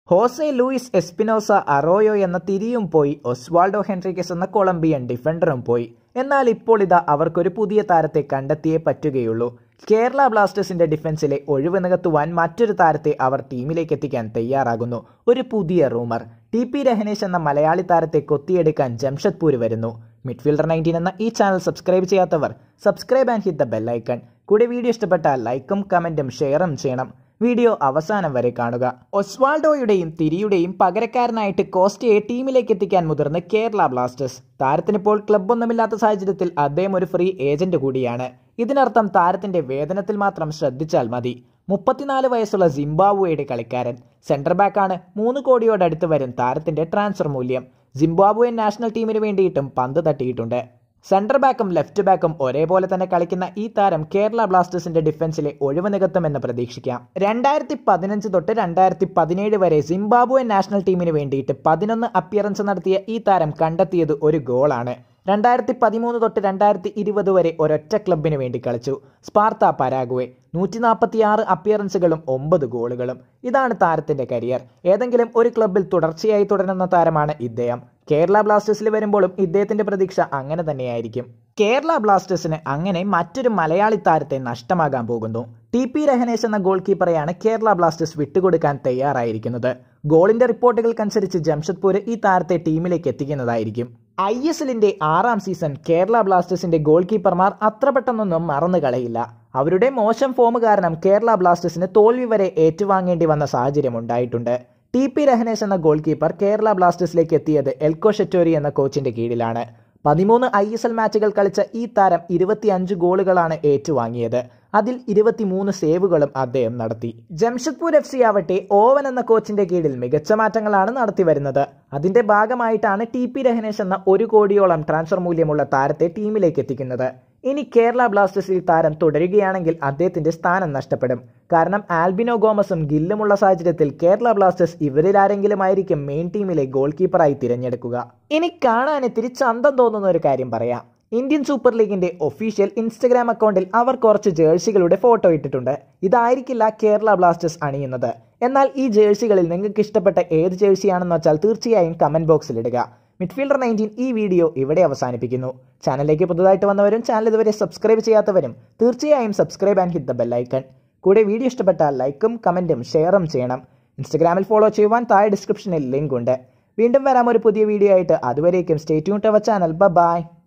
Jose Luis Espinosa അറോയോ എന്ന തിരിയും പോയി ഒസ്വാൾഡോ ഹെൻറിക്കസ് എന്ന കൊളംബിയൻ ഡിഫൻഡറും പോയി എന്നാൽ ഇപ്പോൾ ഇതാ അവർക്കൊരു പുതിയ താരത്തെ കണ്ടെത്തിയേ പറ്റുകയുള്ളൂ കേരള ബ്ലാസ്റ്റേഴ്സിന്റെ ഡിഫൻസിലെ ഒഴിവ് നികത്തുവാൻ മറ്റൊരു താരത്തെ അവർ ടീമിലേക്ക് എത്തിക്കാൻ തയ്യാറാകുന്നു ഒരു പുതിയ റൂമർ ടി പി രഹനേഷ് എന്ന മലയാളി താരത്തെ കൊത്തിയെടുക്കാൻ ജംഷഡ്പൂർ വരുന്നു മിഡ്ഫീൽഡർ നയൻറ്റീൻ എന്ന ഈ ചാനൽ സബ്സ്ക്രൈബ് ചെയ്യാത്തവർ subscribe and hit the bell icon കൂടെ വീഡിയോ ഇഷ്ടപ്പെട്ടാൽ ലൈക്കും കമന്റും ഷെയറും ചെയ്യണം വീഡിയോ അവസാനം വരെ കാണുക ഒസ്വാൾഡോയുടെയും തിരിയുടെയും പകരക്കാരനായിട്ട് കോസ്റ്റയെ ടീമിലേക്ക് എത്തിക്കാൻ മുതിർന്ന കേരള ബ്ലാസ്റ്റേഴ്സ് താരത്തിനിപ്പോൾ ക്ലബ്ബൊന്നുമില്ലാത്ത സാഹചര്യത്തിൽ അദ്ദേഹം ഒരു ഫ്രീ ഏജന്റ് കൂടിയാണ് ഇതിനർത്ഥം താരത്തിന്റെ വേതനത്തിൽ മാത്രം ശ്രദ്ധിച്ചാൽ മതി മുപ്പത്തിനാല് വയസ്സുള്ള സിംബാബ്വേയുടെ കളിക്കാരൻ സെന്റർ ബാക്കാണ് മൂന്ന് കോടിയോടടുത്ത് വരും താരത്തിന്റെ ട്രാൻസ്ഫർ മൂല്യം സിംബാബ്വേൻ നാഷണൽ ടീമിന് വേണ്ടിയിട്ടും പന്ത് തട്ടിയിട്ടുണ്ട് സെന്റർ ബാക്കും ലെഫ്റ്റ് ബാക്കും ഒരേപോലെ തന്നെ കളിക്കുന്ന ഈ താരം കേരള ബ്ലാസ്റ്റേഴ്സിന്റെ ഡിഫൻസിലെ ഒഴിവ് നികത്തുമെന്ന് പ്രതീക്ഷിക്കാം രണ്ടായിരത്തി പതിനഞ്ച് തൊട്ട് രണ്ടായിരത്തി പതിനേഴ് വരെ സിംബാബ്വെ നാഷണൽ ടീമിന് വേണ്ടിയിട്ട് പതിനൊന്ന് അപ്പിയറൻസ് നടത്തിയ ഈ താരം കണ്ടെത്തിയത് ഒരു ഗോളാണ് രണ്ടായിരത്തി പതിമൂന്ന് തൊട്ട് രണ്ടായിരത്തി ഇരുപത് വരെ ഒരൊറ്റ ക്ലബിന് വേണ്ടി കളിച്ചു സ്പാർത്ത പരാഗുവെ നൂറ്റി നാൽപ്പത്തിയാറ് അപ്പിയറൻസുകളും ഒമ്പത് ഗോളുകളും ഇതാണ് താരത്തിന്റെ കരിയർ ഏതെങ്കിലും ഒരു ക്ലബിൽ തുടർച്ചയായി തുടരുന്ന താരമാണ് ഇദ്ദേഹം കേരള ബ്ലാസ്റ്റേഴ്സിൽ വരുമ്പോഴും ഇദ്ദേഹത്തിന്റെ പ്രതീക്ഷ അങ്ങനെ തന്നെയായിരിക്കും കേരള ബ്ലാസ്റ്റേഴ്സിന് അങ്ങനെ മറ്റൊരു മലയാളി താരത്തെ നഷ്ടമാകാൻ പോകുന്നു ടി പി രഹനേഷ് എന്ന ഗോൾ കീപ്പറെയാണ് കേരള ബ്ലാസ്റ്റേഴ്സ് വിട്ടുകൊടുക്കാൻ തയ്യാറായിരിക്കുന്നത് ഗോളിന്റെ റിപ്പോർട്ടുകൾക്കനുസരിച്ച് ജംഷഡ്പൂർ ഈ താരത്തെ ടീമിലേക്ക് എത്തിക്കുന്നതായിരിക്കും ഐ എസ് എല്ലിന്റെ ആറാം സീസൺ കേരള ബ്ലാസ്റ്റേഴ്സിന്റെ ഗോൾ കീപ്പർമാർ അത്ര പെട്ടെന്നൊന്നും മറന്നു കളയില്ല അവരുടെ മോശം ഫോം കാരണം കേരള ബ്ലാസ്റ്റേഴ്സിന് തോൽവി വരെ ഏറ്റുവാങ്ങേണ്ടി വന്ന സാഹചര്യം ഉണ്ടായിട്ടുണ്ട് ടി പി രഹനേഷ് എന്ന ഗോൾ കീപ്പർ കേരള ബ്ലാസ്റ്റേഴ്സിലേക്ക് എത്തിയത് എൽക്കോ ഷെറ്റോരി എന്ന കോച്ചിന്റെ കീഴിലാണ് പതിമൂന്ന് ഐ എസ് എൽ മാച്ചുകൾ കളിച്ച ഈ താരം ഇരുപത്തിയഞ്ച് ഗോളുകളാണ് ഏറ്റുവാങ്ങിയത് അതിൽ ഇരുപത്തിമൂന്ന് സേവുകളും അദ്ദേഹം നടത്തി ജംഷഡ്പൂർ എഫ് സി ആവട്ടെ ഓവൻ എന്ന കോച്ചിന്റെ കീഴിൽ മികച്ച മാറ്റങ്ങളാണ് നടത്തി വരുന്നത് അതിന്റെ ഭാഗമായിട്ടാണ് ടി പി രഹനേഷ് എന്ന ഒരു കോടിയോളം ട്രാൻസ്ഫർ മൂല്യമുള്ള താരത്തെ ടീമിലേക്ക് എത്തിക്കുന്നത് ഇനി കേരള ബ്ലാസ്റ്റേഴ്സിൽ താരം തുടരുകയാണെങ്കിൽ അദ്ദേഹത്തിന്റെ സ്ഥാനം നഷ്ടപ്പെടും കാരണം ആൽബിനോ ഗോമസും ഗില്ലുമുള്ള സാഹചര്യത്തിൽ കേരള ബ്ലാസ്റ്റേഴ്സ് ഇവരിൽ ആരെങ്കിലും ആയിരിക്കും മെയിൻ ടീമിലെ ഗോൾ കീപ്പറായി തിരഞ്ഞെടുക്കുക ഇനി കാണാൻ ഇത്തിരി ചന്തം തോന്നുന്ന ഒരു കാര്യം പറയാം ഇന്ത്യൻ സൂപ്പർ ലീഗിന്റെ ഒഫീഷ്യൽ ഇൻസ്റ്റഗ്രാം അക്കൗണ്ടിൽ അവർ കുറച്ച് ജേഴ്സികളുടെ ഫോട്ടോ ഇട്ടിട്ടുണ്ട് ഇതായിരിക്കില്ല കേരള ബ്ലാസ്റ്റേഴ്സ് അണിയുന്നത് എന്നാൽ ഈ ജേഴ്സികളിൽ നിങ്ങൾക്ക് ഇഷ്ടപ്പെട്ട ഏത് ജേഴ്സിയാണെന്ന് വെച്ചാൽ തീർച്ചയായും കമന്റ് ബോക്സിൽ ഇടുക മിഡ്ഫീൽഡർ നയൻറ്റീൻ ഈ വീഡിയോ ഇവിടെ അവസാനിപ്പിക്കുന്നു ചാനലിലേക്ക് പുതുതായിട്ട് വന്നവരും ചാനൽ ഇതുവരെ സബ്സ്ക്രൈബ് ചെയ്യാത്തവരും തീർച്ചയായും subscribe and hit the bell icon കൂടെ വീഡിയോ ഇഷ്ടപ്പെട്ടാൽ ലൈക്കും കമന്റും ഷെയറും ചെയ്യണം ഇൻസ്റ്റഗ്രാമിൽ ഫോളോ ചെയ്യുവാൻ താഴെ ഡിസ്ക്രിപ്ഷനിൽ ലിങ്ക് ഉണ്ട് വീണ്ടും വരാം ഒരു പുതിയ വീഡിയോ ആയിട്ട് അതുവരേക്കും stay tune to our channel by